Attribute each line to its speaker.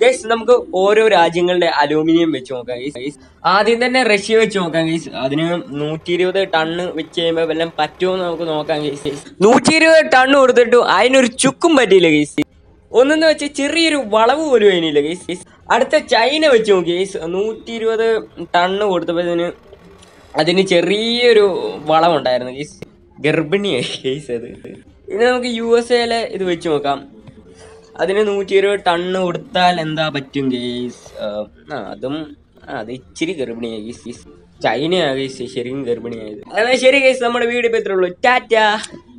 Speaker 1: guys നമുക്ക് ഓരോ രാജ്യങ്ങളുടെ അലൂമിനിയം വെച്ച് നോക്കാം ഗൈസ് ആദ്യം തന്നെ റഷ്യ വെച്ച് നോക്കാം ഗൈസ് അതിന് നൂറ്റി ഇരുപത് ടണ്ണ് വെച്ച് കഴിയുമ്പോൾ വല്ലതും പറ്റുമോ എന്ന് നമുക്ക് നോക്കാം ഗൈസ് നൂറ്റി ഇരുപത് ടണ്ണ് കൊടുത്തിട്ടു അതിനൊരു ചുക്കും പറ്റിയില്ല ഗൈസ് ഒന്നെന്ന് വെച്ച് ചെറിയൊരു വളവ് പോലും അതിനില്ല ഗൈസ് അടുത്ത ചൈന വെച്ച് നോക്കി ഗൈസ് നൂറ്റി ഇരുപത് ടണ്ണ് കൊടുത്തപ്പോഴത്തേന് അതിന് ചെറിയൊരു വളവുണ്ടായിരുന്നു ഗൈസ് ഗർഭിണിയായി ഗൈസ് അത് ഇനി നമുക്ക് യു എസ് എയിലെ ഇത് വെച്ച് നോക്കാം അതിന് നൂറ്റി ഇരുപത് ടണ്ണ് കൊടുത്താൽ എന്താ പറ്റും ഗൈസ് ആ അതും ആ, അത് ഇച്ചിരി ഗർഭിണിയായി ഗൈസ് ചൈനയാ ഗൈസ് ശരിക്കും ഗർഭിണിയായത് എന്നാൽ ശരി ഗൈസ് നമ്മുടെ വീട് ഇപ്പം ഇത്രേ ഉള്ളൂ ടാറ്റ